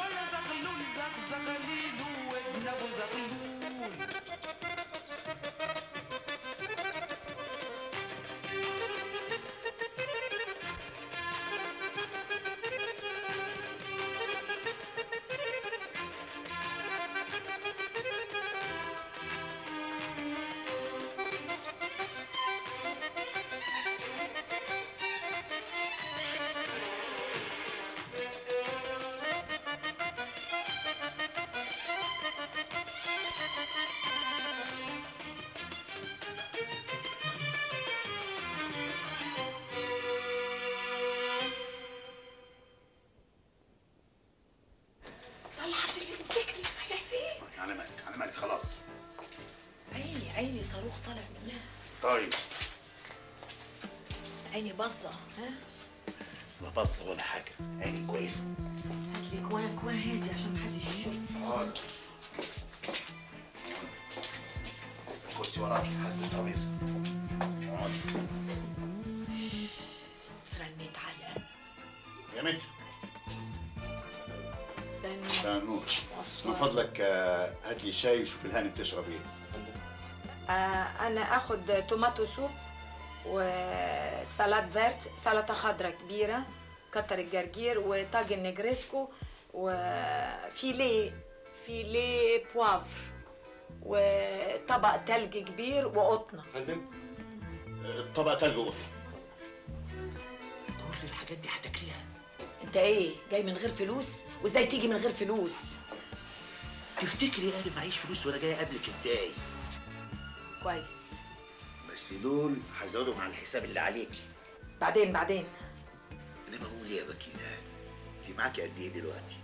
ولا زغلول زغ زغليل وابن ابو زغلول طلعت اللي مسكني رايح فين؟ على مالك على مالك خلاص عيني عيني صاروخ طالع منها طيب عيني بصة ها؟ لا بص ولا حاجه عيني كويسه هات لي كوان كوان هادي عشان محدش يشوف حاضر الكرسي وراكي حسب الترابيزه اقعدي رنيت علقة يا متر استنى مساء النور وصل. من فضلك آه، هات لي شاي وشوف الهاني بتشرب ايه آه انا اخد توماتو سوب وسلطة فيرت سلطة خضراء كبيرة كتر الجرجير وطاجن نجريسكو وفيليه فيليه بوافر وطبق تلج كبير وقطنة فندم الطبق تلج وقطه كل الحاجات دي هتاكليها انت ايه جاي من غير فلوس وازاي تيجي من غير فلوس تفتكري انا معيش فلوس وانا جاي اقابلك ازاي كويس بس دول هزودهم على الحساب اللي عليكي بعدين بعدين انا بقول يا بكيزان انت معاكي قد ايه دلوقتي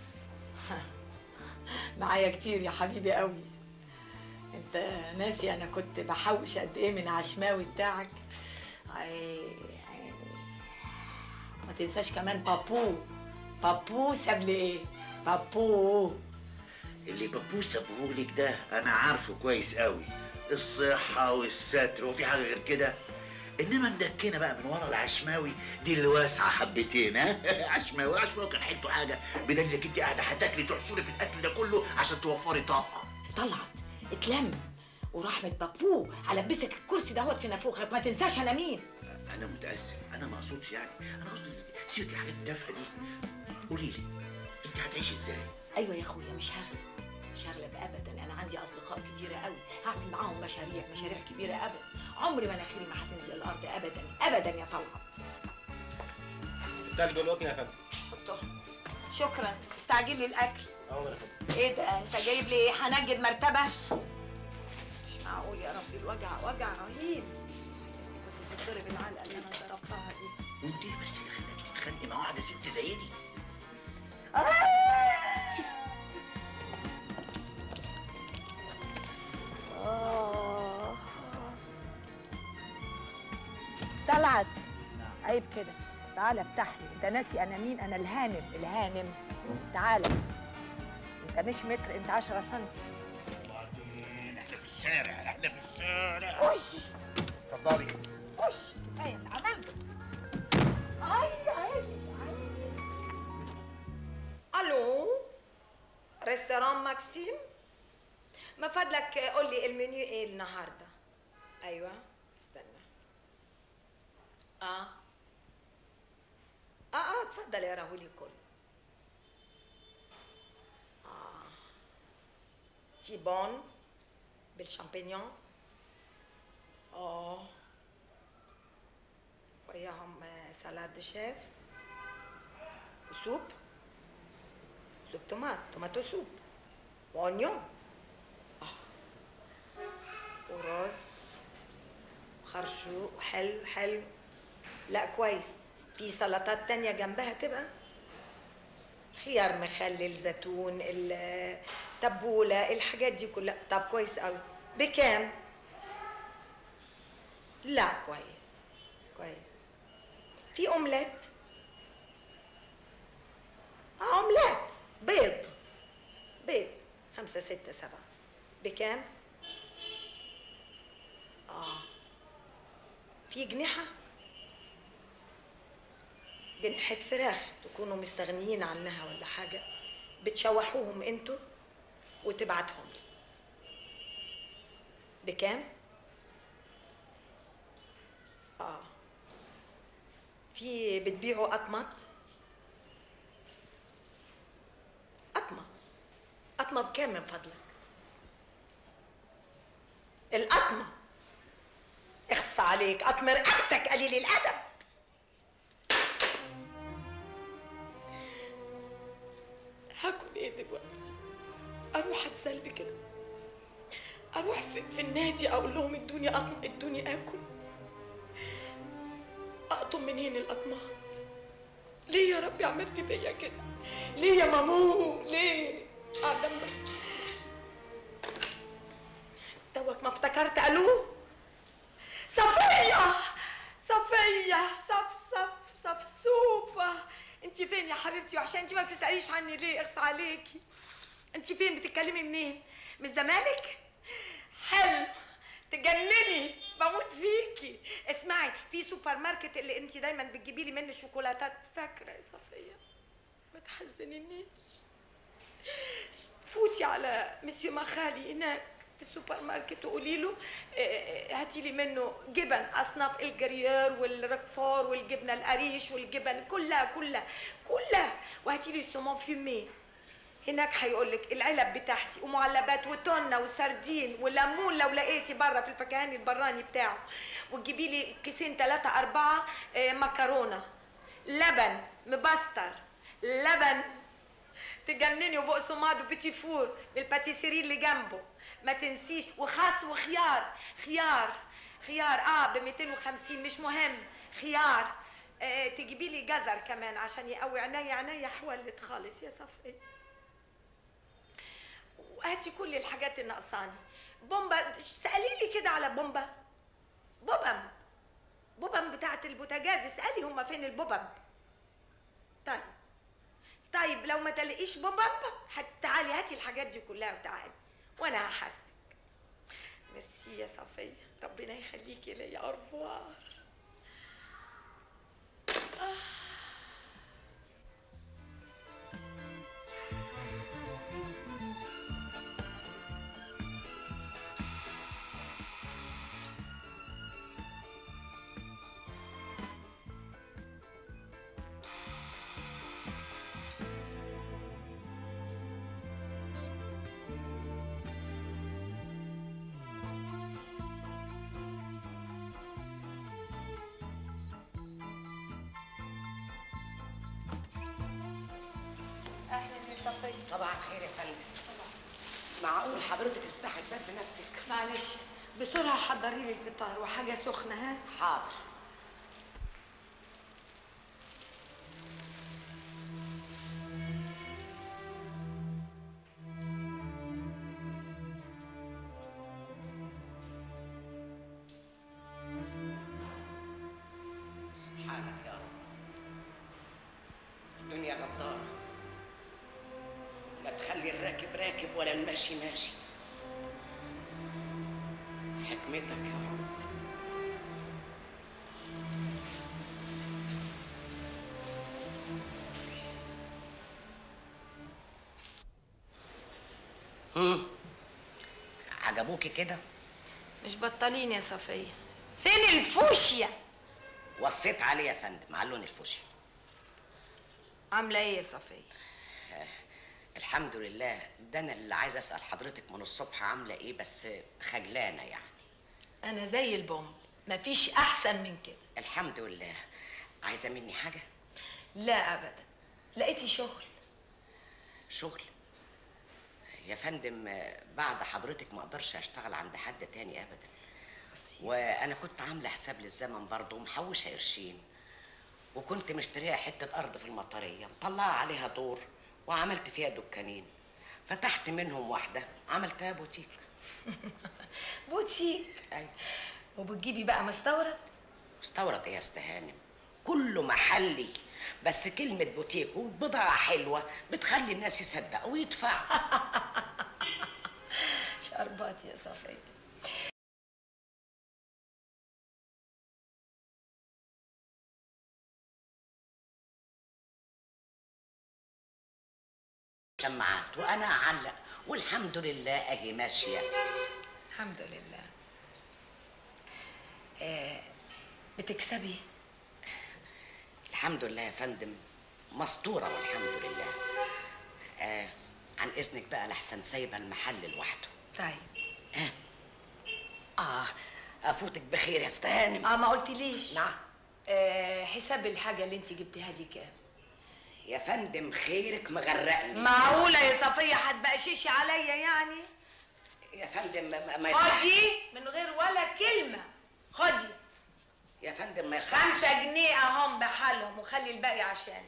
معايا كتير يا حبيبي قوي انت ناسي انا كنت بحوش قد ايه من عشماوي بتاعك عي... عي... ما تنساش كمان بابو بابو ساب لي ايه بابو اللي ببوس ابوهولك ده انا عارفه كويس قوي الصحة والستر وفي حاجة غير كده انما مدكنه بقى من ورا العشماوي دي اللي واسعه حبتين ها عشماوي العشماوي كان حيلته حاجه بدل انك انت قاعده هتاكلي تحشري في الاكل ده كله عشان توفري طاقه طلعت اتلم ورحمة بابو هلبسك الكرسي دهوت في نافوخك ما تنساش انا مين انا متاسف انا ما اقصدش يعني انا قصدي سيبك الحاجات التافهه دي قولي لي انت هتعيشي ازاي ايوه يا اخويا مش هغلب مش هغلب ابدا انا عندي اصدقاء كتيره قوي هعمل معاهم مشاريع مشاريع كبيره ابدا عمري مناخيري ما هتنزل الارض ابدا ابدا يا طلعت التلج والقطن يا فندم حطه شكرا استعجل لي الاكل اهو يا فندم ايه ده انت جايب لي ايه هنجد مرتبه مش معقول يا ربي الوجع وجع رهيب بس كنت تتضرب العلقه اللي انا ضربتها دي وانت ايه بس اللي خلاكي تتخانقي مع واحده ست زي دي آه. طلعت عيب كده تعالى افتح لي انت ناسي انا مين انا الهانم الهانم تعالى انت مش متر انت 10 سنتي وبعدين احنا في الشارع احنا في الشارع وش اتفضلي وش كفايه اللي عملته اي عيني الو ريستوران ماكسيم ما فضلك قول لي المنيو ايه النهارده ايوه استنى اه اه اه اتفضل يا راهولي كل اه تيبون بالشامبينيون اه وياهم سلاد شيف وسوب سوب تومات توماتو سوب وأونيون آه. ورز وخرشو حلو حلو لا كويس في سلطات تانية جنبها تبقى خيار مخلل زيتون التبولة الحاجات دي كلها طب كويس قوي بكام؟ لا كويس كويس في اومليت اه اومليت بيض بيض خمسة ستة سبعة بكام؟ اه في جنحة جنحة فراخ تكونوا مستغنيين عنها ولا حاجة بتشوحوهم انتوا وتبعتهم لي بكام اه في بتبيعوا قطمط قطمه قطمه بكام من فضلك القطمه اخص عليك قطمه رقبتك قليل الادب هاكل ايه دلوقتي اروح اتسلبي كده اروح في, في النادي اقول لهم ادوني قطم ادوني اكل اقطم منين القطمات ليه يا ربي عملت فيا كده ليه يا مامو ليه قاعده م- توك ما افتكرت الو صفيه صفيه صف صف صفصوفه انت فين يا حبيبتي وعشان انت ما بتساليش عني ليه اخص عليكي انت فين بتتكلمي منين من الزمالك حلو تجنني بموت فيكي اسمعي في سوبر ماركت اللي انت دايما بتجيبي لي منه شوكولاتات فاكره يا صفيه ما تحزنينيش فوتي على مسيو مخالي هناك في السوبر ماركت وقولي له آه، هاتي لي منه جبن اصناف الجريير والركفور والجبنه القريش والجبن كلها كلها كلها وهاتي لي سومون فيمي هناك هيقول لك العلب بتاعتي ومعلبات وتونه وسردين وليمون لو لقيتي بره في الفكهاني البراني بتاعه وتجيبي لي كيسين ثلاثه اربعه آه، مكرونه لبن مبستر لبن تجنني وبقسماط وبيتي فور بالباتيسيري اللي جنبه ما تنسيش وخاص وخيار خيار خيار اه ب 250 مش مهم خيار آه تجيبي لي جزر كمان عشان يقوي عينيا عينيا حولت خالص يا صفي وهاتي كل الحاجات اللي ناقصاني بومبا سالي لي كده على بومبا بوبم بوبم بتاعت البوتاجاز اسالي هما فين البوبم طيب طيب لو ما تلاقيش بومبا هت- تعالي هاتي الحاجات دي كلها وتعالي وانا هحاسبك ميرسي يا صفية ربنا يخليكي ليا أرفوار أهلا يا صفية صباح الخير يا فندم معقول حضرتك تفتحي الباب بنفسك معلش بسرعة حضري لي الفطار وحاجة سخنة ها حاضر سبحانك يا رب الدنيا غدارة لا تخلي الراكب راكب ولا الماشي ماشي حكمتك يا رب هم عجبوكي كده مش بطالين يا صفية فين الفوشيا وصيت عليه يا فندم على اللون الفوشي عاملة ايه يا صفية الحمد لله ده انا اللي عايز اسال حضرتك من الصبح عامله ايه بس خجلانه يعني أنا زي البومب مفيش أحسن من كده الحمد لله عايزه مني حاجه لا أبدا لقيتي شغل شغل يا فندم بعد حضرتك ما اقدرش اشتغل عند حد تاني ابدا وانا كنت عامله حساب للزمن برضه ومحوشه قرشين وكنت مشتريها حته ارض في المطريه مطلعه عليها دور وعملت فيها دكانين فتحت منهم واحده عملتها بوتيك بوتيك ايوه وبتجيبي بقى مستورد استورد ايه يا استهانم كله محلي بس كلمة بوتيك وبضاعة حلوة بتخلي الناس يصدقوا ويدفعوا شربات يا صفية شماعات وانا اعلق والحمد لله اهي ماشيه الحمد لله آه بتكسبي الحمد لله يا فندم مستوره والحمد لله آه عن اذنك بقى لحسن سايبه المحل لوحده طيب اه افوتك بخير يا استهانم اه ما قلتليش نعم آه حساب الحاجه اللي انت جبتيها لي كام يا فندم خيرك مغرقني معقوله يا صفيه هتبقششي عليا يعني يا فندم ما, ما يصحش خدي من غير ولا كلمه خدي يا فندم ما يصحش خمسة جنيه اهم بحالهم وخلي الباقي عشان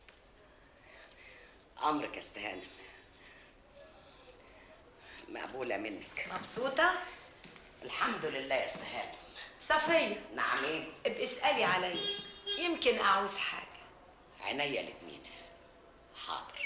امرك يا استهانم مقبوله منك مبسوطة؟ الحمد لله يا استهانم صفية نعمين ابقي اسألي عليا يمكن أعوز حاجة عينيا الاتنين حاضر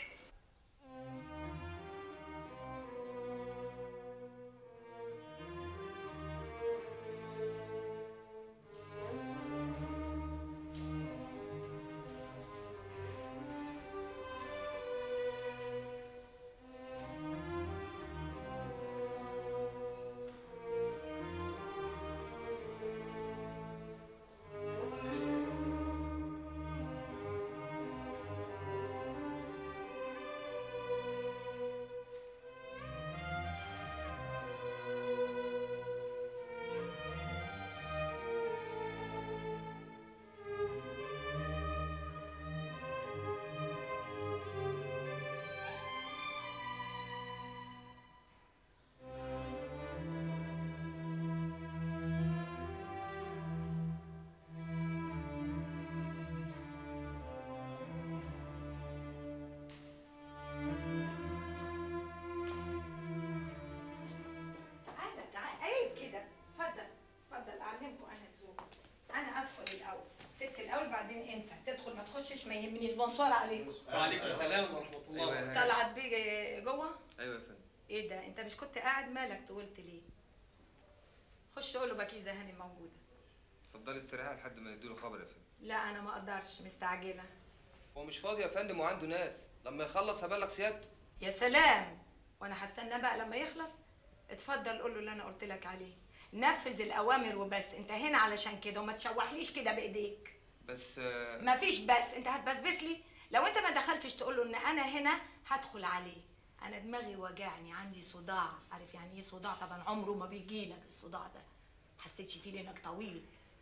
تعالى تعالى عيب كده اتفضل اتفضل أعلمكم أنا الزوج أنا أدخل الأول ست الأول بعدين أنت تدخل ما تخشش ما يهمنيش بنصور عليكم وعليكم السلام ورحمة الله طلعت بيه جوه ايوه يا فندم ايه ده انت مش كنت قاعد مالك طولت ليه خش قول له بكيزه هاني موجوده اتفضلي استريحي لحد ما نديله خبر يا فندم لا انا ما اقدرش مستعجله هو مش فاضي يا فندم وعنده ناس لما يخلص هبلغ سيادته يا سلام وانا هستنى بقى لما يخلص اتفضل قول له اللي انا قلت لك عليه نفذ الاوامر وبس انت هنا علشان كده وما تشوحليش كده بايديك بس آه، مفيش بس انت هتبسبس لي لو انت ما دخلتش تقول له ان انا هنا هدخل عليه انا دماغي وجعني عندي صداع عارف يعني ايه صداع طبعا عمره ما بيجي لك الصداع ده حسيتش فيه لانك طويل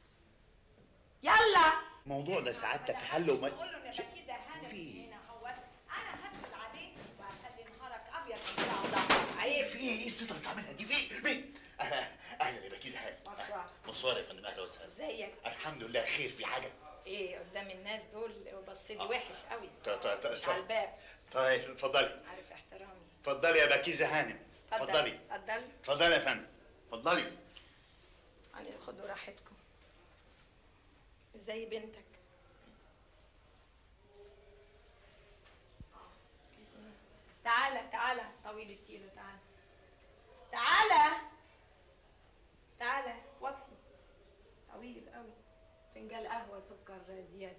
يلا الموضوع ده سعادتك حل وما قول له ان ش- بكيزه هانم في- هنا اهوت انا هدخل عليه وهخلي نهارك ابيض من على ظهرك عيب في ايه ايه الصوت اللي بتعملها دي في في اهلا اهلا يا بكيزه هاني مصوار. مصوار يا فندم اهلا وسهلا ازيك الحمد لله خير في حاجه ايه قدام الناس دول بصيت وحش قوي ط- ط- ط- مش على الباب طيب اتفضلي عارف احترامي اتفضلي يا بكيزه هانم اتفضلي اتفضل اتفضلي يا فندم اتفضلي يعني خدوا راحتكم ازاي بنتك تعالى تعالى طويل التيلو تعالى تعالى تعالى وطي طويل قوي فنجان قهوة سكر زيادة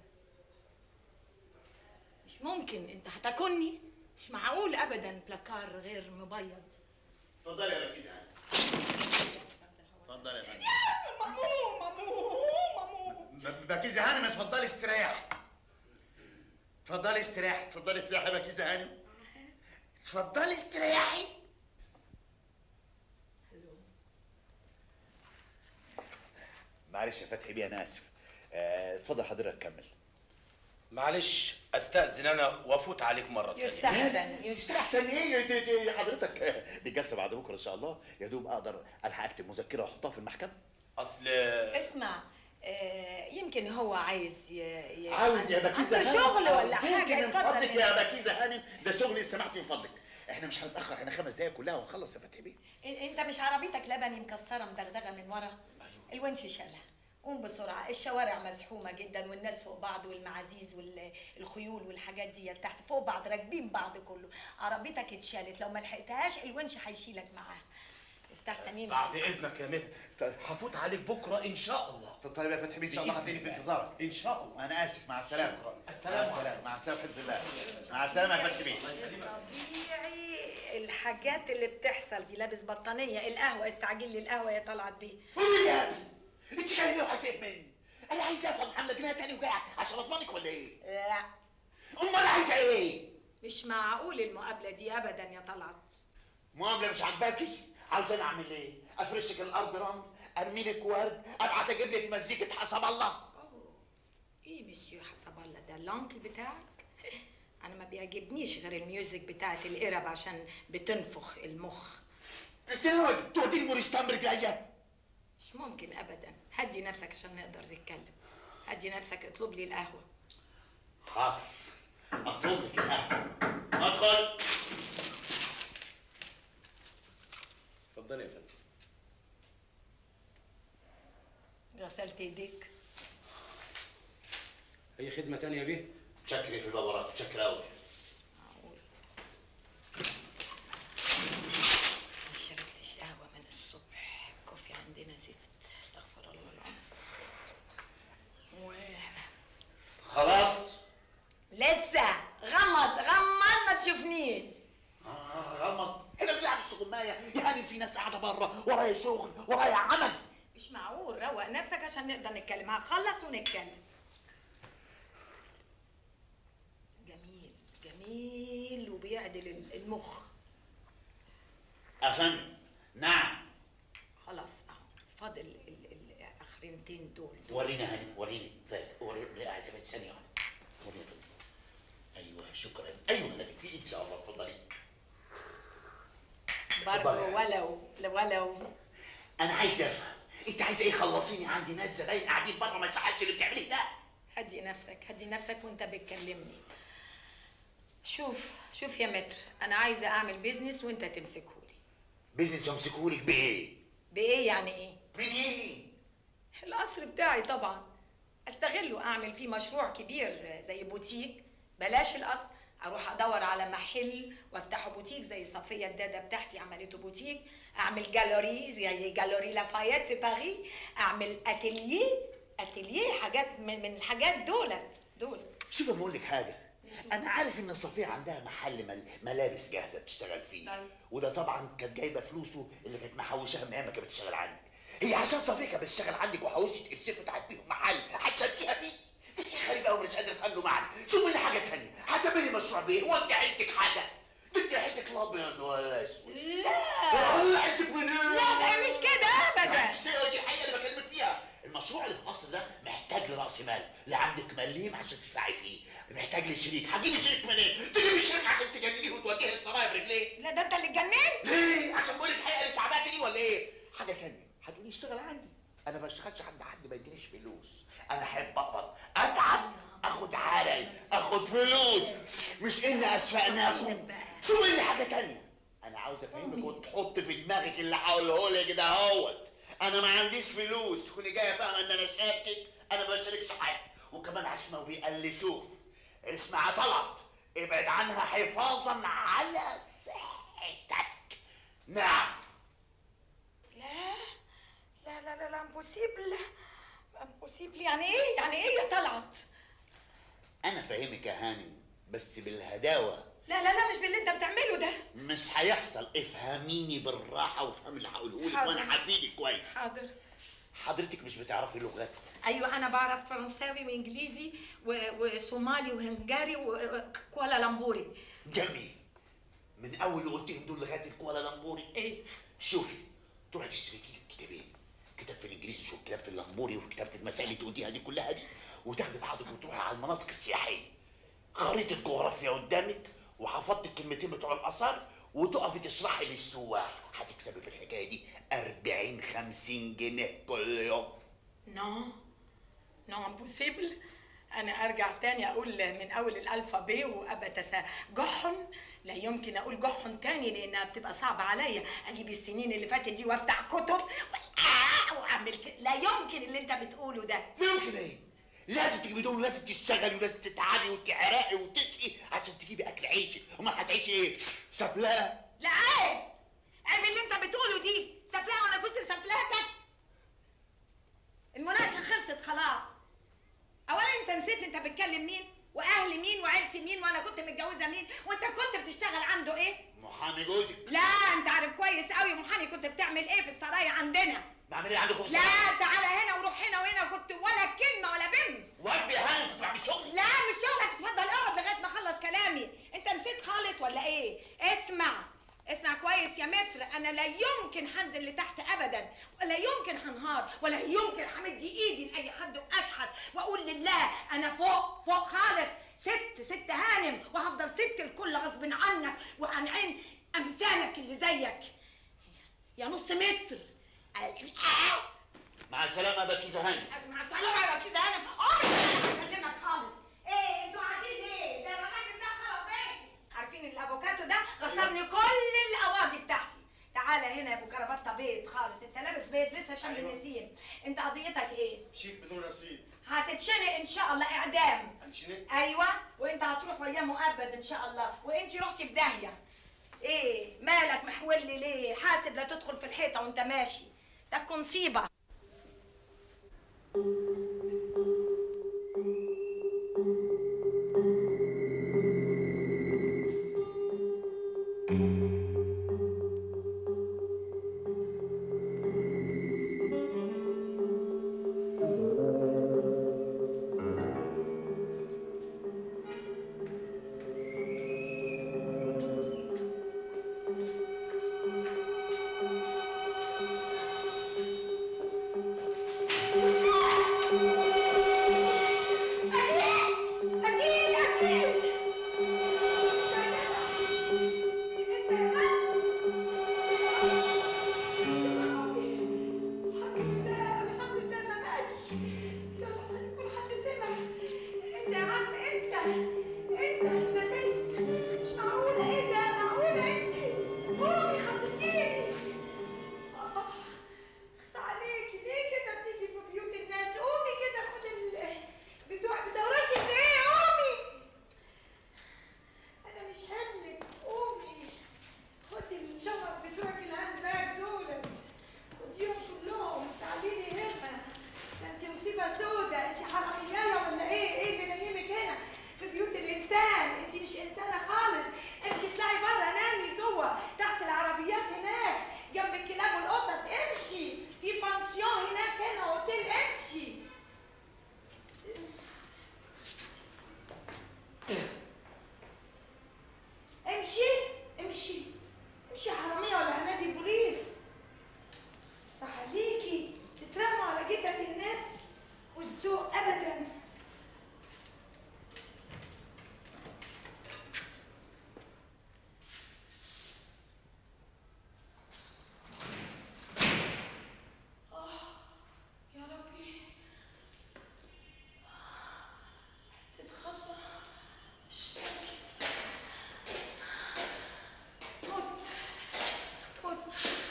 مش ممكن انت هتاكلني مش معقول ابدا بلاكار غير مبيض اتفضلي يا بكيزه هانم اتفضلي يا فندم مامو مامو مامو ب- بكيزه هانم اتفضلي استريح اتفضلي استريحي اتفضلي استريحي يا بكيزه هانم اتفضلي استريحي معلش يا فتحي بيه انا اسف آه، اتفضل حضرتك كمل معلش استاذن انا وافوت عليك مره تانية يستحسن يستحسن ايه ت- ت- حضرتك آه، دي الجلسه بعد بكره ان شاء الله يا دوب اقدر الحق اكتب مذكره واحطها في المحكمه اصل اسمع آه، يمكن هو عايز ي... ي... عاوز يا بكيزه عنده هانم شغل ولا أرجوكي حاجه من اتفضل فضلك هنا. يا بكيزه هانم ده شغلي سمحت من فضلك احنا مش هنتاخر احنا خمس دقايق كلها ونخلص يا فتحي بيه إن- انت مش عربيتك لبني مكسره مدغدغه من ورا الونش شالها قوم بسرعه الشوارع مزحومه جدا والناس فوق بعض والمعازيز والخيول والحاجات دي تحت فوق بعض راكبين بعض كله عربيتك اتشالت لو ما لحقتهاش الونش هيشيلك معاها استحسن يمشي بعد اذنك يا مهدي هفوت عليك بكره ان شاء الله طيب يا فتحي بيه ان شاء الله بإذن هتلاقيني في الله. انتظارك ان شاء الله انا اسف مع السلامه شكراً. مع السلام السلامه مع السلامه حفظ الله مع السلامه يا فتحي بيه طبيعي الحاجات اللي بتحصل دي لابس بطانيه القهوه استعجل لي القهوه يا طلعت بيه قولي يا ابني انت جاي وعايز ايه مني؟ انا عايز افهم عامله جنيه تاني وجاي عشان اضمنك ولا ايه؟ لا امال عايزه ايه؟ مش معقول المقابله دي ابدا يا طلعت معامله مش عاجباكي؟ عاوزاني اعمل ايه؟ افرشك الارض رمل؟ ارمي لك ورد؟ ابعت اجيب لك مزيكه حسب الله؟ أوه. ايه مسيو حسب الله ده الانكل بتاعك انا ما بيعجبنيش غير الميوزك بتاعت القرب عشان بتنفخ المخ انت ناوي توديني موريستان برجليا؟ مش ممكن ابدا هدي نفسك عشان نقدر نتكلم هدي نفسك اطلب لي القهوه حاضر اطلب لك القهوه ادخل اتفضلي يا فندم غسلت ايديك اي خدمه تانية بيه شكري في الباب وراك شكرا قوي معقول ما شربتش قهوه من الصبح الكوفي عندنا زفت استغفر الله العظيم و... خلاص لسه غمض غمض ما تشوفنيش آه غمض هنا بنلعب استغمايه يا هاني في ناس قاعده بره ورايا شغل ورايا عمل مش معقول روق نفسك عشان نقدر نتكلم هخلص ونتكلم جميل جميل وبيعدل ال- المخ افندم نعم خلاص اهو فاضل ال- ال- الاخرينتين دول ورينا هاني وريني فاهم وريني قاعد بس ثانيه واحده وريني يا فندم ايوه شكرا ايوه هاني في ان شاء الله اتفضلي برضه اتفضلي. ولو ولو انا عايز افهم انت عايزه ايه خلصيني عندي ناس زباين قاعدين بره ما يصحش اللي بتعمليه ده هدي نفسك هدي نفسك وانت بتكلمني شوف شوف يا متر انا عايزه اعمل بيزنس وانت تمسكهولي بيزنس يمسكهولك بايه؟ بايه يعني ايه منين؟ القصر بتاعي طبعا استغله اعمل فيه مشروع كبير زي بوتيك بلاش القصر اروح ادور على محل وافتحه بوتيك زي صفيه الداده بتاعتي عملته بوتيك اعمل جاليري زي جاليري لافايت في باريس اعمل اتيليه اتيليه حاجات من, من الحاجات دولت دول شوف اقول لك حاجه انا عارف ان صفيه عندها محل مل... ملابس جاهزه بتشتغل فيه طيب. وده طبعا كانت جايبه فلوسه اللي كانت محوشاها من ايام ما كانت بتشتغل عندك هي عشان صفيه كانت بتشتغل عندك وحوشت قرشين فتحت بيهم محل هتشاركيها فيه ده شيء غريب قوي مش قادر افهم له معنى ثم لي حاجه تانية هتعملي مشروع بيه هو انت عيلتك حاجه ده انت عيلتك لا ابيض ولا اسود لا ولا عيلتك من لا ده مش كده ابدا مش هي دي الحقيقه اللي بكلمك فيها المشروع اللي في مصر ده محتاج لراس مال لا عندك مليم عشان تدفعي فيه محتاج لشريك هتجيبي شريك منين تجيبي شريك عشان تجننيه وتوديه السرايا برجليه لا ده انت اللي اتجننت ليه عشان بقول الحقيقه اللي تعبانه دي ولا ايه حاجه تانية هتقولي اشتغل عندي انا ما بشتغلش عند حد ما يدينيش فلوس انا احب اقبض اتعب اخد عرق اخد فلوس مش اني اسفقناكم ثم لي حاجه تانية انا عاوز افهمك وتحط في دماغك اللي هقوله لك ده اهوت انا ما عنديش فلوس كوني جايه فاهمه ان انا شاركك انا ما بشاركش حد وكمان عشماوي قال لي شوف اسمع يا طلعت ابعد عنها حفاظا على صحتك نعم لا لا لا لا لا امبوسيبل امبوسيبل يعني ايه يعني ايه يا طلعت انا فاهمك يا هانم بس بالهداوه لا لا لا مش باللي انت بتعمله ده مش هيحصل افهميني بالراحه وافهمي اللي هقوله لك حاضر. وانا هفيدك كويس حاضر حضرتك مش بتعرفي لغات ايوه انا بعرف فرنساوي وانجليزي و- وصومالي وهنغاري وكوالالمبوري جميل من اول اللي قلتهم دول لغايه الكوالالمبوري ايه شوفي تروحي تشتري لك كتابين كتاب في الانجليزي شوف كتاب في اللامبوري وفي كتابه المسائل اللي تقوليها دي كلها دي وتاخدي بعضك وتروحي على المناطق السياحيه خريطه جغرافيا قدامك وحفظت الكلمتين بتوع الاثار وتقفي تشرحي للسواح هتكسبي في الحكايه دي 40 50 جنيه كل يوم نو نو امبوسيبل انا ارجع تاني اقول من اول الالفا ب وابتس جحن لا يمكن اقول جحن تاني لانها بتبقى صعبه عليا اجيب السنين اللي فاتت دي وافتح كتب وآه واعمل كده لا يمكن اللي انت بتقوله ده ممكن ايه لازم تجيبي دول ولازم تشتغلي ولازم تتعبي وتعرقي وتشقي عشان تجيبي اكل عيشك امال هتعيشي ايه سفلاء لا عيب عيب اللي انت بتقوله دي خلصت خلاص اولا انت نسيت انت بتكلم مين واهل مين وعيلتي مين وانا كنت متجوزه مين وانت كنت بتشتغل عنده ايه محامي جوزك لا انت عارف كويس قوي محامي كنت بتعمل ايه في السرايا عندنا بعمل ايه عندكم في لا السرايا؟ تعالى هنا وروح هنا وهنا كنت ولا كلمه ولا بم واد يا هانم كنت بعمل شغل لا مش شغلك اتفضل اقعد لغايه ما اخلص كلامي انت نسيت خالص ولا ايه اسمع اسمع كويس يا متر انا لا يمكن هنزل لتحت ابدا ولا يمكن هنهار ولا يمكن همد ايدي لاي حد واشحت واقول لله انا فوق فوق خالص ست ست هانم وهفضل ست الكل غصب عنك وعن عين امثالك اللي زيك يا نص متر مع السلامه يا بكيزه هانم مع السلامه يا بكيزه هانم عمري ما هكلمك خالص ايه انتوا قاعدين ليه ده الراجل ده خرب بيتي عارفين الافوكاتو ده خسرني كل الاواضي بتاعتي تعالى هنا يا ابو كرافته بيض خالص انت لابس بيض لسه شم النسيم انت قضيتك ايه شيك بدون رصيد هتتشنق ان شاء الله اعدام هنشنق ايوه وانت هتروح وياه مؤبد ان شاء الله وانت رحتي في داهيه ايه مالك محولي ليه حاسب لا تدخل في الحيطه وانت ماشي ده كنصيبه قتيل قتيل الحمد لله الحمد لله ما ماتش يا لحظة يكون حد سمع انت يا عم انت انت انت ست مش معقولة ايه ده معقولة انت قومي خضتيني آه، اخص عليكي ليه كده بتيجي في بيوت الناس قومي كده خد ال بتوع بتورشي في ايه قومي انا مش هدلك قومي خدي الشنط بتوعك الهاند باج دول خديهم كلهم تعالي لي هنا ده انت مصيبه سودة انت حرامية ولا ايه ايه اللي نايمك هنا في بيوت الانسان انت مش انسانه خالص امشي اطلعي بره نامي جوه تحت العربيات هناك جنب الكلاب والقطط امشي في بانسيون هناك هنا اوتيل امشي امشي امشي امشي يا حرامية ولا هنادي البوليس صح عليكي تترموا على جثث الناس والذوق ابدا آه، يا ربي تتخطى مش ممكن موت موت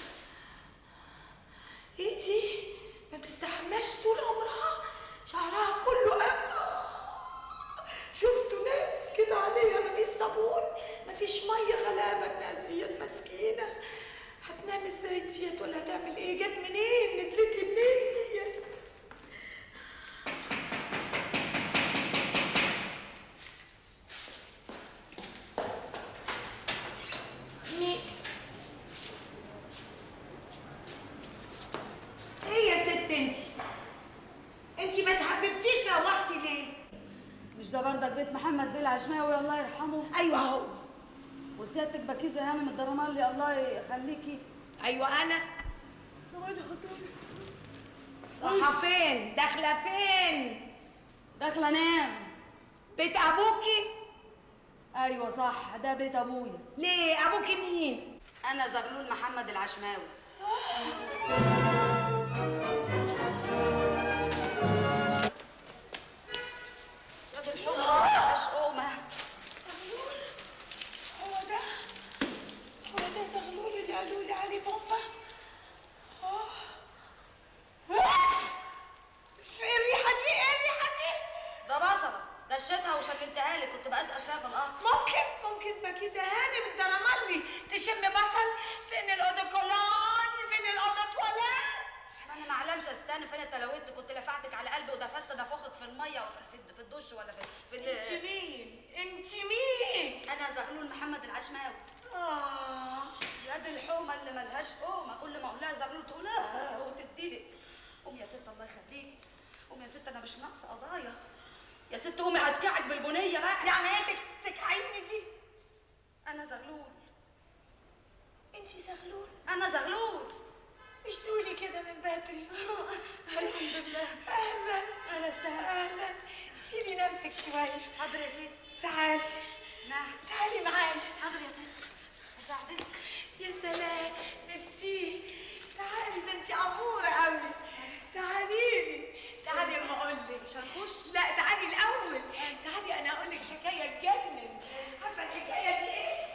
ايدي ما بتستحماش طول عمرها شعرها كله أبقى شفتوا ناس كده عليها مفيش صابون مفيش ميه غلابه الناس ديت مسكينه هتنام ازاي ديت ولا هتعمل ايه جت منين نزلت لي منين ديت مين ايه يا ست انتي انتي ما تحببتيش روحتي ليه مش ده بردك بيت محمد بيه العشماوي الله يرحمه ايوه هو وسيادتك بكيزه هانم الدرمالي الله يخليكي ايوه انا رايحه فين داخله فين داخله انام بيت ابوكي ايوه صح ده بيت ابويا ليه ابوكي مين انا زغلول محمد العشماوي يا دي الحمى مش قومه هو ده هو ده زغلول اللي قالوا لي عليه بومبا آه. آه. ايه الريحه دي ايه الريحه دي ده بصله دشيتها وشممتها لك كنت بقزقز فيها في القطر ممكن ممكن بكيزة هانم الدرمالي تشم بصل فين الاودوكولون فين الاودو تواليت ما انا معلمش استنى فين التلاويت كنت لفعتك على قلبي انا زغلول محمد العشماوي اه يا دي الحومه اللي ملهاش قومه كل ما اقول لها زغلول تقول اه وتديلي قوم يا ست الله يخليكي قوم يا ست انا مش ناقصه قضايا يا ست قومي هسكعك بالبنيه بقى يعني ايه تسكعيني دي انا زغلول انتي زغلول انا زغلول مش تقولي كده من بدري الحمد لله اهلا انا استاهل اهلا شيلي نفسك شويه حاضر يا ست تعالي نعم تعالي معانا حاضر يا ست اساعدك يا سلام ميرسي تعالي ده انتي اموره قوي تعالي لي تعالي يا اما اقول لك مش هنخش لا تعالي الاول تعالي انا اقول لك حكايه تجنن عارفه الحكايه دي ايه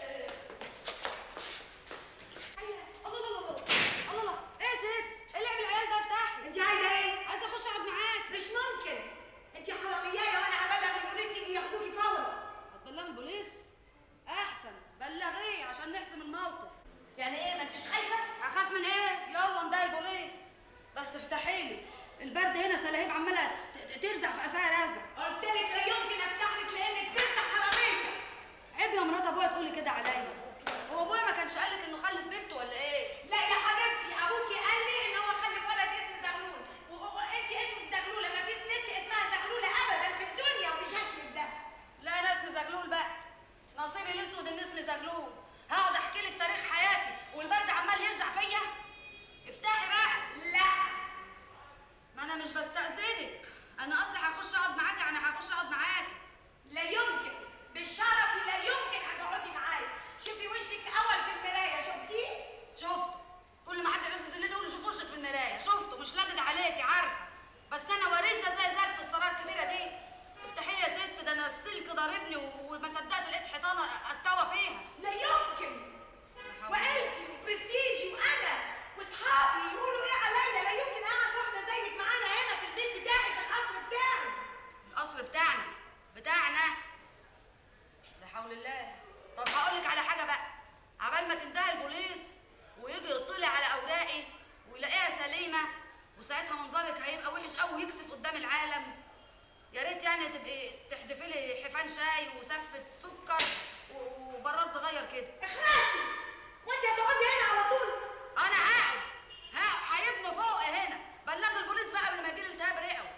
الله الله الله الله الله ايه يا ست ايه لعب العيال ده افتحي انت عايزه ايه عايزه اخش اقعد معاك مش ممكن انت حراميايه وانا هبلغ البوليس يجي ياخدوكي فورا هتبلغي البوليس احسن بلغيه عشان نحسم الموقف يعني ايه ما انتش خايفه هخاف من ايه يلا ندعي البوليس بس افتحي لي البرد هنا سلاهيب عماله ت- ترزع في قفاها رزع قلت لك لا يمكن افتح لك لانك ست حراميه عيب يا مرات ابويا تقولي كده عليا هو ابويا ما كانش قالك انه خلف بنته ولا ايه لا يا حبيبتي ابوكي قال لي ان هو خلف ولد اسمه زغلول و- وانت اسمك زغلوله ما فيش ست اسمها زغلوله ابدا في الدنيا وبشكلك ده لا انا اسمي زغلول بقى نصيبي الاسود ان اسمي زغلول هقعد احكي لك تاريخ حياتي والبرد عمال يرزع فيا افتحي بقى لا ما انا مش بستأذنك انا اصلي هخش اقعد معاكي يعني هخش اقعد معاكي لا يمكن بالشرف لا يمكن هتقعدي معايا شوفي وشك اول في المرايه شفتيه شفته كل ما حد يعوز يسلني يقول له شوف وشك في المرايه شفته مش لادد عليكي عارفه بس انا وريثه زي زيك في السرايا الكبيره دي افتحي لي يا ست ده انا السلك ضاربني و- وما صدقت لقيت حيطانه اتوى فيها لا يمكن وعيلتي وبرستيجي وانا واصحابي يقولوا ايه عليا لا يمكن اقعد واحده زيك معايا هنا في البيت بتاعي في القصر بتاعي القصر بتاعنا بتاعنا لا حول الله طب هقول لك على حاجه بقى عبال ما تنتهي البوليس ويجي يطلع على اوراقي ويلاقيها سليمه وساعتها منظرك هيبقى وحش قوي ويكسف قدام العالم يا ريت يعني تبقي تحدفي لي حفان شاي وسفه سكر و- وبراد صغير كده اخلصي وانت هتقعدي هنا على طول انا هقعد هقعد هيبنوا فوقي هنا بلغ البوليس بقى قبل ما يجي لي التهاب رئوي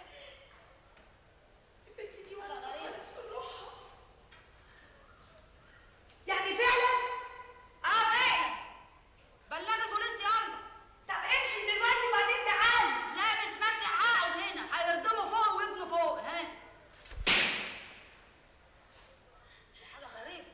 البنت دي واثقه خالص من روحها يعني فعلا اه فعلا بلغ البوليس يلا طب امشي دلوقتي وبعدين تعالي لا مش ماشي هقعد هنا هيردموا فوق ويبنوا فوق ها حاجه غريبه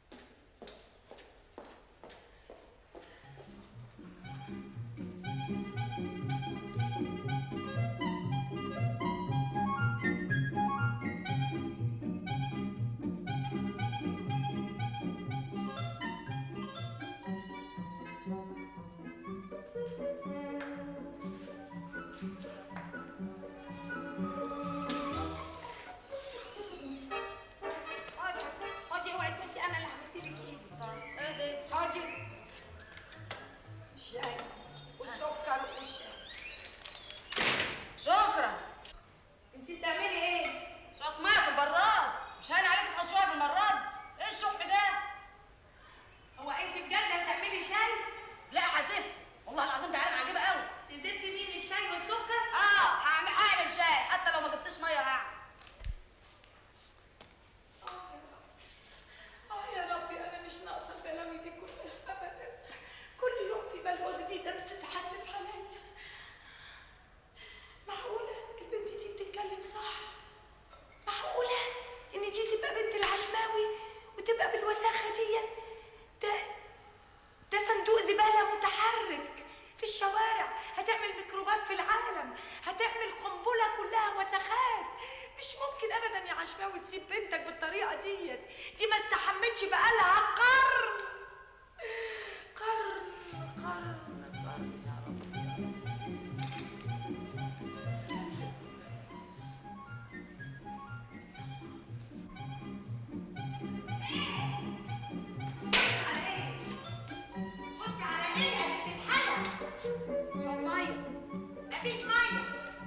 خدي خدي اوعي تنسي انا اللي عملت لك ايدي طب اهدي خدي الشاي والسكر والشاي شكرا انت بتعملي ايه؟ شويه ميه في البراد مش هاني عليك تحط شويه في المراد ايه الشح ده هو انت بجد هتعملي شاي؟ لا حاسف والله العظيم ده عالم عجيبه قوي تزفي مين الشاي والسكر؟ اه هعمل هعمل شاي حتى لو ما جبتش ميه هعمل اه يا ربي انا مش ناقصه البلاوي دي كلها ابدا كل يوم في بلوه جديده بتتحدف عليا معقوله البنت دي بتتكلم صح معقوله ان دي تبقى بنت العشماوي وتبقى بالوساخه دي ده ده صندوق زباله متحرك في الشوارع هتعمل ميكروبات في العالم هتعمل قنبله كلها وسخات مش ممكن ابدا يا عشماوي تسيب بنتك بالطريقه ديت دي ما استحمتش بقالها قرن قرن قرن قرن يا رب على ايه؟ بصي على ايدها اللي بتتحلق شويه ميه مفيش ميه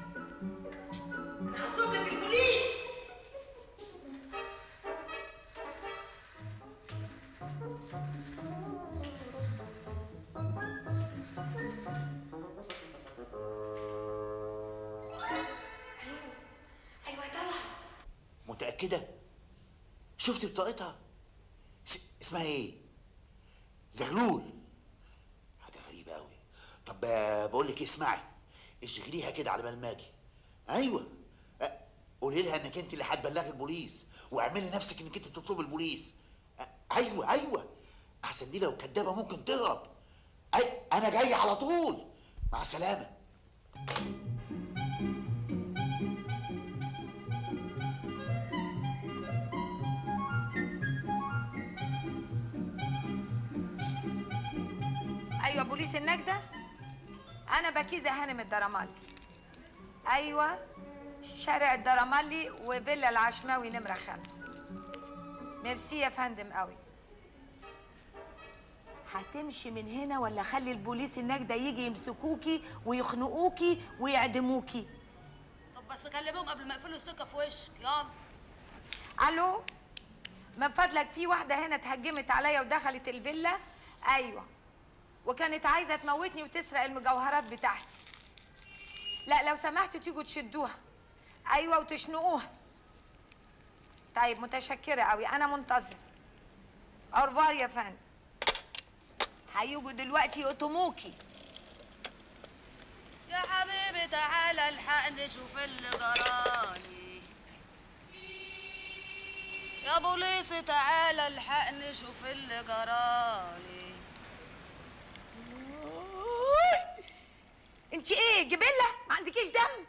انا هطلب لك البوليس متأكدة؟ شفت بطاقتها؟ س- اسمها ايه؟ زغلول حاجة غريبة أوي طب آه، بقول لك إيه، اسمعي اشغليها كده على بال ما اجي ايوه آه، قولي لها انك انت اللي هتبلغي البوليس واعملي نفسك انك انت بتطلبي البوليس آه، ايوه ايوه احسن دي لو كدابه ممكن تهرب اي انا جاي على طول مع السلامه ايوه بوليس النجده انا بكيزه هانم الدرمالي ايوه شارع الدرمالي وفيلا العشماوي نمره خمسة ميرسي يا فندم قوي هتمشي من هنا ولا خلي البوليس النجده يجي يمسكوكي ويخنقوكي ويعدموكي طب بس كلمهم قبل ما يقفلوا السكه في وشك يلا الو من فضلك في واحده هنا اتهجمت عليا ودخلت الفيلا ايوه وكانت عايزه تموتني وتسرق المجوهرات بتاعتي لا لو سمحتوا تيجوا تشدوها ايوه وتشنقوها طيب متشكره قوي انا منتظر اورفار يا فندم هيجوا دلوقتي يقطموكي يا حبيبي تعالى الحقني شوف اللي جرالي يا بوليس تعالى الحقني شوف اللي جرالي انت ايه جبله ما عندكيش دم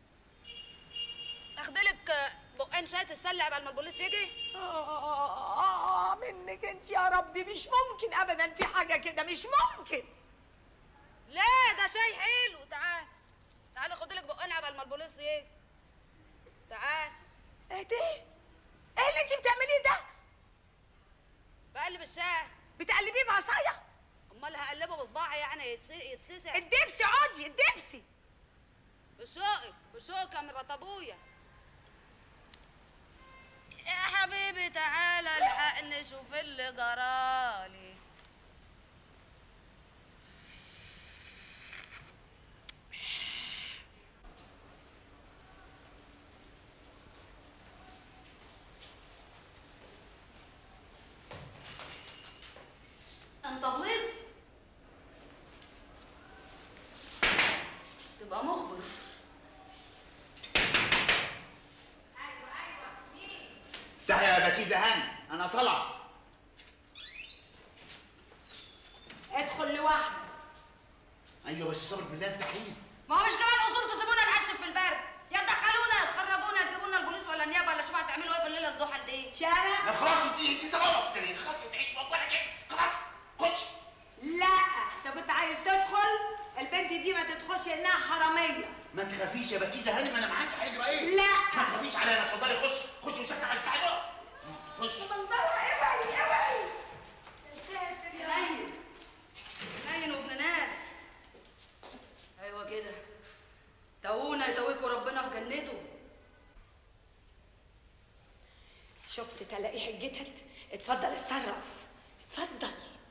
اخدلك بقين شاي تتسلى قبل ما البوليس يجي آه منك انت يا ربي مش ممكن ابدا في حاجه كده مش ممكن لا ده شاي حلو تعال تعال خدلك بقين قبل ما البوليس يجي تعال ايه ده ايه اللي انت بتعمليه ده بقلب الشاي بتقلبيه بعصايه امال هقلبه بصباعي يعني يتس- يتسسع الدبسي عودي الدبسي بشوقك بشوقك يا مرات ابويا يا حبيبي تعالى الحقني شوف اللي جرالي انت بليس تبقى مخبر افتحي يا بكيزه هاني انا طلعت ادخل لوحدك ايوه بس صبر بالله افتحيه ما هو مش كمان اصول تسيبونا نعشف في البرد يا تدخلونا يا تخرجونا يا تجيبوا لنا البوليس ولا النيابه ولا شوفوا هتعملوا ايه في الليله الزحل دي شارع لا خلاص انت انت طلعت تاني خلاص تعيش موجوده كده خلاص خش لا انت كنت عايز تدخل البنت دي ما تدخلش انها حراميه ما تخافيش يا بكيزه هاني ما انا معاكي هيجرى ايه لا. ما تخافيش عليا اتفضلي خش خش وسكت على افتحي بقى خش منظرها اوعي اوعي يا ساتر يا رب. ناين ناين وابن ناس ايوه كده تونا يتويكوا ربنا في جنته شفت تلاقي حجتك اتفضل اتصرف اتفضل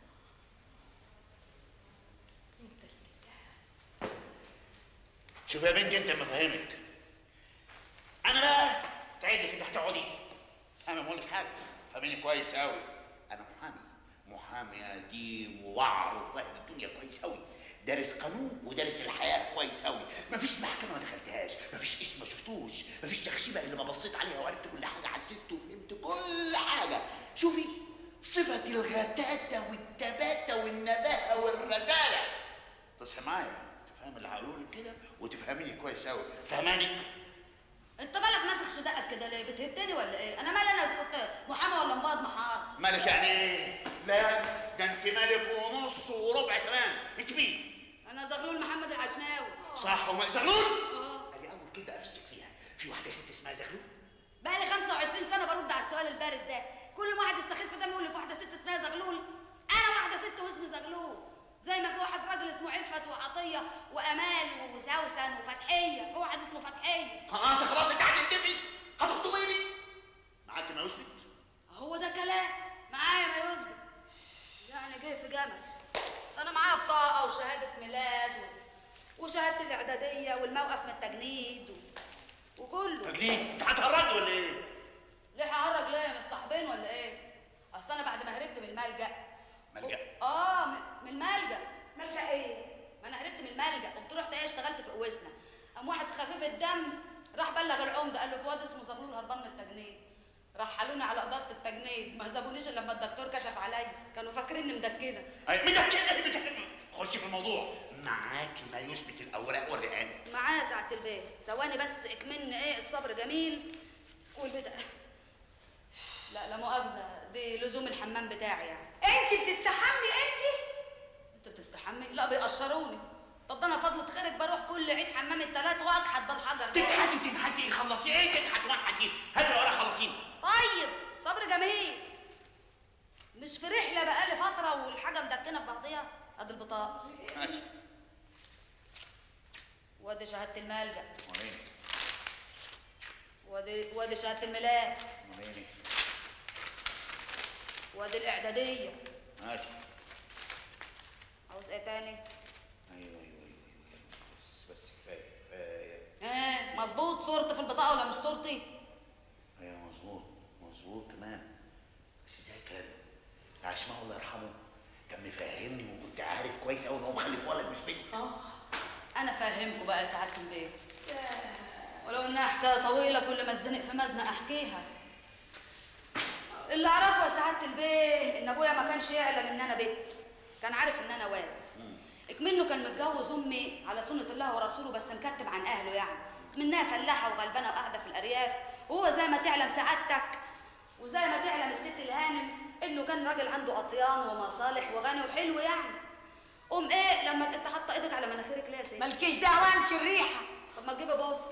شوف يا بنتي انت مفهمك انا بقى تعيد كده هتقعدي انا بقول لك حاجه فاهميني كويس قوي انا محامي محامي قديم ووعر وفاهم الدنيا كويس قوي دارس قانون ودارس الحياه كويس قوي مفيش محكمه ما دخلتهاش مفيش اسم ما شفتوش مفيش تخشيبه الا ما بصيت عليها وعرفت كل حاجه عسست وفهمت كل حاجه شوفي صفه الغتاتة والتباتة والنباهة والرزالة تصحي معايا تفهم اللي هقوله لك كده وتفهميني كويس قوي فهماني انت مالك نافخ شدقك كده ليه بتهتني ولا ايه انا مالي انا اذا كنت محامي ولا مباض محار مالك يعني ايه لا ده انت ملك ونص وربع كمان انت مين انا زغلول محمد العشماوي صح وما زغلول اه ادي اول كلمه قفشتك فيها في واحده ست اسمها زغلول بقالي 25 سنه برد على السؤال البارد ده كل ما واحد يستخف دمي يقول لي في واحده ست اسمها زغلول انا واحده ست واسمي زغلول زي ما في واحد راجل اسمه عفت وعطيه وامال وسوسن وفتحيه في واحد اسمه فتحيه خلاص خلاص انت هتهدفي هتخطبيني معاك ما يثبت هو ده كلام معايا ما يثبت يعني جاي في جمل انا معايا بطاقه وشهاده ميلاد و... وشهاده الاعداديه والموقف من التجنيد و... وكله تجنيد انت هتهرجي ولا ايه ليه ههرج ليه مش صاحبين ولا ايه اصل انا بعد ما هربت من الملجأ ملجأ؟ اه م- من الملجأ مالكه ايه ما انا هربت من الملجأ قمت رحت ايه اشتغلت في قوسنا قام واحد خفيف الدم راح بلغ العمده قال له في واد اسمه زغلول هربان من التجنيد رحلوني على اداره التجنيد ما سابونيش الا لما الدكتور كشف عليا كانوا فاكريني مدكنه أي مدكنة مدكنة خش في الموضوع معاكي ما يثبت الاوراق والرهان معايا ساعة البيت ثواني بس اكمن ايه الصبر جميل والبتاع لا لا مؤاخذة دي لزوم الحمام بتاعي يعني انت بتستحملي انت انت بتستحمي؟ لا بيقشروني طب ده انا فضلة خيرك بروح كل عيد حمام التلات واكحت بالحجر تكحتي وتنحتي خلصي ايه تكحت وانحتي هاتي الورق خلصيني طيب صبر جميل مش في رحلة بقالي فترة والحاجة مدكنة في بعضيها ادي البطاقة هاتي وادي شهادة الملجأ وريني وادي وادي شهادة الميلاد وريني وادي الإعدادية هاتي عاوز ايه تاني؟ ايوه ايوه ايوه ايوه بس بس كفايه كفايه ايه مظبوط صورتي في البطاقة ولا مش صورتي؟ ايوه مظبوط مظبوط تمام بس ازاي الكلام ده؟ عشمان الله يرحمه كان مفهمني وكنت عارف كويس قوي ان هو مخلف ولد مش بنت انا فاهمكم بقى يا سعاده البيت ولو انها حكايه طويله كل ما اتزنق في مزنق احكيها اللي اعرفه يا سعاده البيه ان ابويا ما كانش يعلم ان انا بنت كان عارف ان انا واد اكمنه كان متجوز امي على سنه الله ورسوله بس مكتب عن اهله يعني منها فلاحه وغلبانه وقاعده في الارياف وهو زي ما تعلم سعادتك وزي ما تعلم الست الهانم انه كان راجل عنده اطيان ومصالح وغني وحلو يعني قوم ايه لما انت حاطه ايدك على مناخيرك ليه يا ست مالكيش دعوه انت الريحه طب ما تجيبي بوسه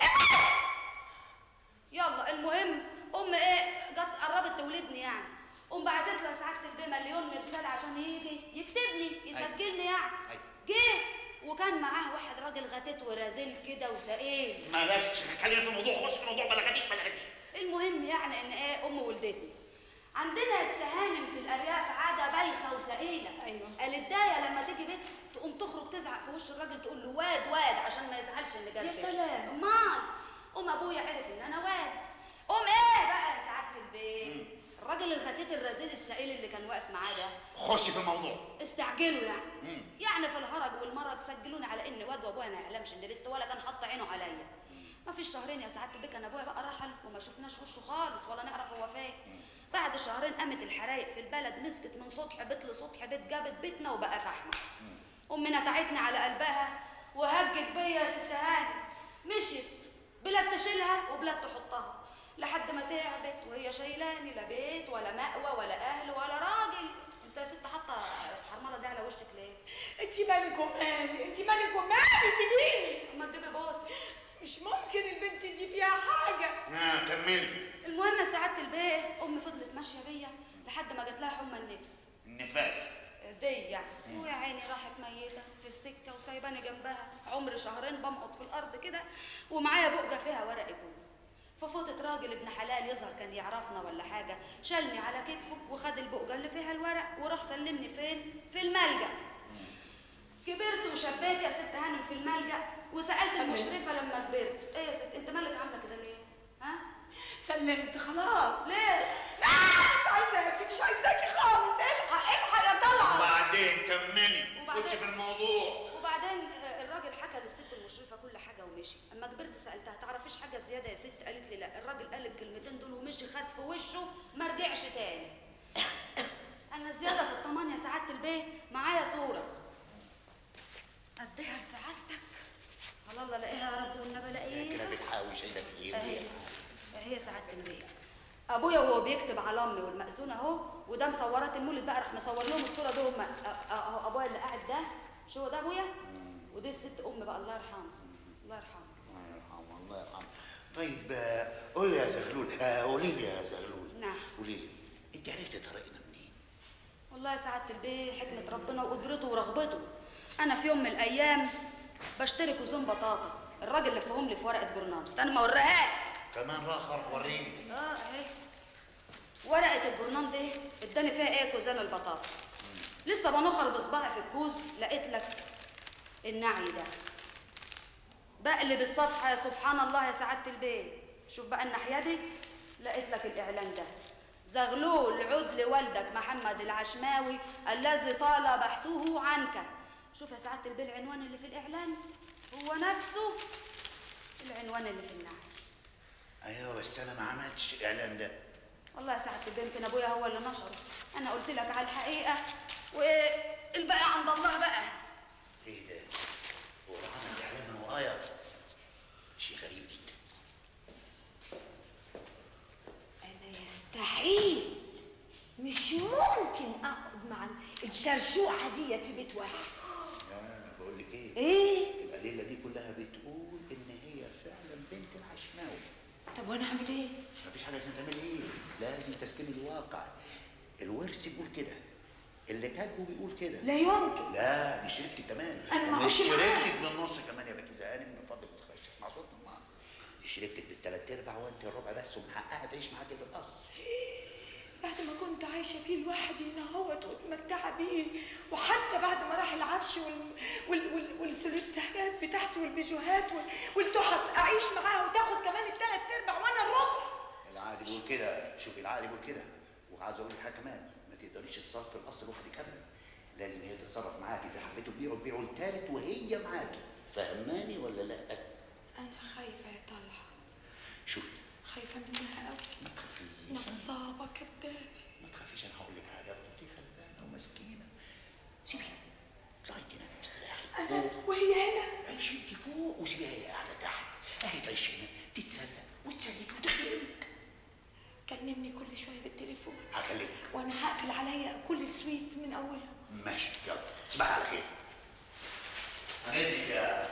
يلا المهم ام ايه جت قربت تولدني يعني قوم بعتت له يا سعاده البيه مليون مرسال عشان يجي يكتبني يسجلني يعني أيوة. جه وكان معاه واحد راجل غتت ورازل كده وسائل معلش خلينا في الموضوع خش في الموضوع بلا غديك بلا غسيل المهم يعني ان ايه ام ولدتني عندنا استهانم في الارياف عاده بايخه وسئيله أيوة. الدايه لما تيجي بنت تقوم تخرج تزعق في وش الراجل تقول له واد واد عشان ما يزعلش اللي جاب يا بنت. سلام. امال قوم ابويا عرف ان انا واد قوم ايه بقى يا سعاده البيت الراجل الغتيت الرزيل السئيل اللي كان واقف معاه ده خش في الموضوع استعجلوا يعني مم. يعني في الهرج والمرج سجلوني على اني واد وابويا ما يعلمش ان بنت ولا كان حاطط عينه عليا ما فيش شهرين يا سعاده البيه كان ابويا بقى رحل وما شفناش وشه خالص ولا نعرف هو فين بعد شهرين قامت الحرايق في البلد مسكت من سطح بيت لسطح بيت جابت بيتنا وبقى فحمه امي نتعتني على قلبها وهجت بيا يا ست هاني مشيت بلاد تشيلها وبلاد تحطها لحد ما تعبت وهي شايلاني لا بيت ولا مأوى ولا اهل ولا راجل انت يا ست حاطه الحرمله دي على وشك ليه؟ انت مالك ومالي انت مالك ومالي سيبيني اما تجيبي بوسه مش ممكن البنت دي فيها حاجه اه كملي المهم يا سعاده البيه امي فضلت ماشيه بيا لحد ما جات لها حمى النفس النفاس دي يعني ويا عيني راحت ميته في السكه وسايباني جنبها عمري شهرين بمقط في الارض كده ومعايا بقجه فيها ورق ابوي ففوتت راجل ابن حلال يظهر كان يعرفنا ولا حاجه شالني على كتفه وخد البقجه اللي فيها الورق وراح سلمني فين في الملجأ كبرت وشبيت يا ست هانم في الملجأ وسألت المشرفة لما كبرت ايه يا ست انت مالك عاملة كده ليه؟ ها؟ سلمت خلاص ليه؟ لا مش عايزاكي مش عايزاكي خالص الحق الحق يا طلعت وبعدين كملي وبعدين؟ خش في الموضوع وبعدين آه، الراجل حكى للست المشرفة كل حاجة ومشي اما كبرت سألتها تعرفيش حاجة زيادة يا ست قالت لي لا الراجل قال الكلمتين دول ومشي خد في وشه ما رجعش تاني انا زيادة في الطمان يا سعادة البيه معايا صورة اديها لسعادتك على الله لاقيها يا رب والنبي كده لاقيها بتحاوي شايله في ايه اهي اهي سعاده البيت ابويا وهو بيكتب على امي والمأذون اهو وده مصورات المولد بقى راح مصور لهم الصوره دي هم اهو ابويا اللي قاعد ده شو هو ده ابويا ودي الست امي بقى الله يرحمها الله يرحمها الله يرحمه الله يرحمه طيب آه، قول لي يا زغلول آه، قولي لي يا زغلول نعم. قولي لي انت عرفتي طريقنا منين؟ والله يا سعاده البيه حكمه ربنا وقدرته ورغبته انا في يوم من الايام بشتري كوزين بطاطا الراجل لفهم لي في ورقه جورنال استنى ما اوريها لك. كمان راخر وريني اه اهي ورقه الجورنال دي اداني فيها ايه كوزان البطاطا لسه بنخر بصباعي في الكوز لقيت لك النعي ده بقلب الصفحه يا سبحان الله يا سعاده البيه شوف بقى الناحيه دي لقيت لك الاعلان ده زغلول عد لوالدك محمد العشماوي الذي طال بحثه عنك شوف يا سعاده البيه العنوان اللي في الاعلان هو نفسه العنوان اللي في النعل ايوه بس انا ما عملتش الاعلان ده والله يا سعاده البيه يمكن ابويا هو اللي نشره انا قلت لك على الحقيقه والباقي عند الله بقى ايه ده هو عمل الاعلان من ورايا شيء غريب جدا انا يستحيل مش ممكن اقعد مع الشرشوعه ديت في بيت واحد لا بقول لك ايه ايه الادله دي كلها بتقول ان هي فعلا بنت العشماوي طب وانا اعمل ايه مفيش حاجه اسمها تعمل ايه لازم تسلمي الواقع الورث بيقول كده اللي كاتبه بيقول كده لا يمكن لا دي شريكتك كمان أنا ما مش أعرفش معاها. شريكتك بالنص كمان يا بكي زهقاني من فضلك ما تخليش تسمع صوتنا مع دي شريكتك بالثلاث ارباع وانت الربع بس ومحققه تعيش معاكي في الاصل بعد ما كنت عايشة فيه لوحدي هنا هوت ومتمتعة بيه وحتى بعد ما راح العفش وال... وال... وال... والسلوتهات بتاعتي والبيجوهات وال... والتحف أعيش معاها وتاخد كمان التلات أرباع وأنا الربع العقد بيقول كده شوفي العقد بيقول كده وعايز اقول لك حاجه كمان ما تقدريش تتصرف في الاصل لوحدك ابدا لازم هي تتصرف معاكي اذا حبيتوا تبيعوا تبيعوا التالت وهي معاكي فهماني ولا لا أنا خايفة يا طلعة شوفي خايفة منها قوي ما تخافيش نصابة كدابة ما تخافيش انا هقول لك حاجه دي غلبانه ومسكينه سيبيها اطلعي كده استريحي أنا فوق وهي هنا عيشي انت فوق وسيبيها هي قاعده تحت اهي تعيش هنا تتسلى وتسليك وتخدمك كلمني كل شوية بالتليفون هكلمك وأنا هقفل عليا كل سويت من أولها ماشي يلا تصبحي على خير هنزلك يا